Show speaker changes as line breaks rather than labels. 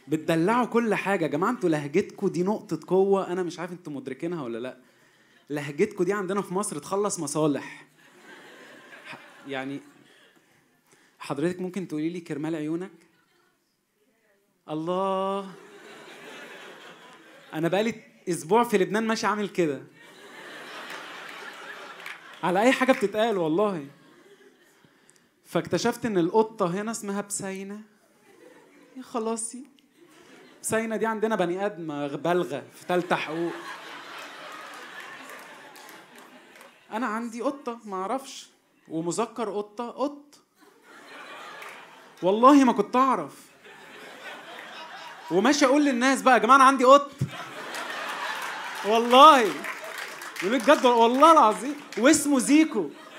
بتدلعوا كل حاجه يا جماعه انتوا لهجتكم دي نقطه قوه انا مش عارف انتوا مدركينها ولا لا لهجتكم دي عندنا في مصر تخلص مصالح ح- يعني حضرتك ممكن تقولي لي كرمال عيونك الله انا بقالي اسبوع في لبنان ماشي عامل كده على اي حاجه بتتقال والله فاكتشفت ان القطه هنا اسمها بسينه يا خلاصي بسينه دي عندنا بني ادم بالغه في ثالثه حقوق انا عندي قطه ما اعرفش ومذكر قطه قط والله ما كنت اعرف وماشي اقول للناس بقى يا جماعه انا عندي قط والله يقول لك بجد والله العظيم واسمه زيكو